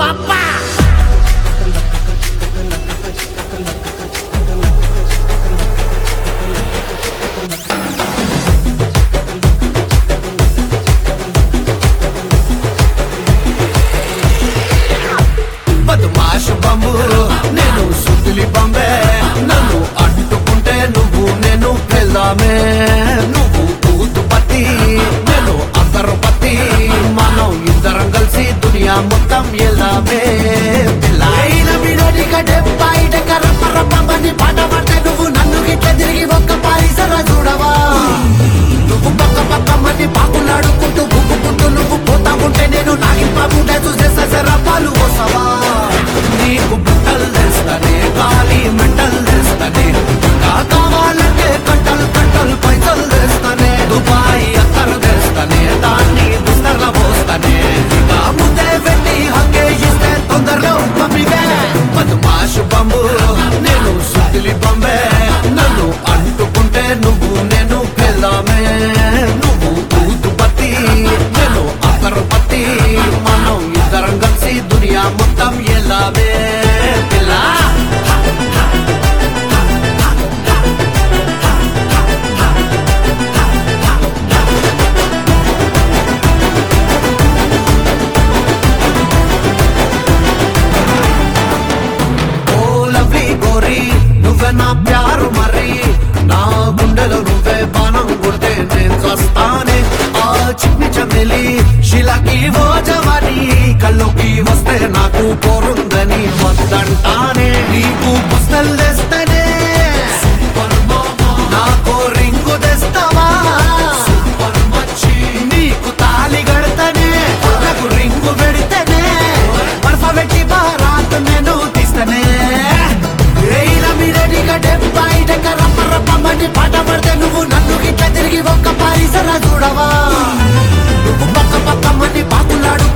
అబ్బా బదుమాష బంబు నేను సుతులి బంబే నన్ను అంటుకుంటే నువ్వు నేను వెళ్దామే నువ్వు కూతు పత్తి నేను అందరు పత్తి మనం ఇద్దరం కలిసి దునియా మొత్తం వెళ్దామే అయిన విడోడి గడ్డే బయట కరప్ప రప్పమని పాట పడితే నువ్వు నన్ను గిట్ల తిరిగి ఒక్క పారిసర చూడవా నువ్వు పక్క పక్క మంది పాకులాడుకుంటూ బుక్కుకుంటూ నువ్వు పోతా ఉంటే నేను నాగింపకుంటే చూసే ససర పాలు పోసవా నీకు బుట్టలు తెస్తానే గాలి మంటలు తెస్తానే ఇంకా కావాలంటే కంటలు కంటలు పైసలు తెస్తానే దుబాయ్ అత్తరు తెస్తానే దాన్ని బిస్తర్ల పోస్తానే ఇక ముద్దే పెట్టి హక్కే ఇస్తే తొందరగా పంపివే మధుమాషు బంబు నేను సుతిలి బంబే నన్ను అంటుకుంటే నువ్వు నేను పెళ్ళామే నువ్వు తూతు పత్తి నేను అత్తరు పత్తి మనం ఇద్దరం కలిసి దునియా మొత్తం ఎలావే పిల్లా ఓ లవ్లీ గోరి నువ్వే నా ప్యారు మరి నా గుండెలో నువ్వే బాణం కొడితే నేను చస్తానే ఆ చిన్ని చమెలి శిలకి ఓ జవాని కల్లోకి వస్తే నాకు పోరుందని వద్దంటానే నీకు పుస్తలు తెస్తేనే నాకు రింగు తెస్తావా నీకు తాళి గడతనే నాకు రింగు పెడితేనే బర్ఫ పెట్టి బారాత్ నేను తీస్తనే అయిన విడోడి గడ్డే బయట కరప్ప రప్పమని పాట పడితే నువ్వు నన్ను గిట్ల తిరిగి ఒక్క పారిసర చూడవా నువ్వు పక్క పక్క మంది పాకులాడు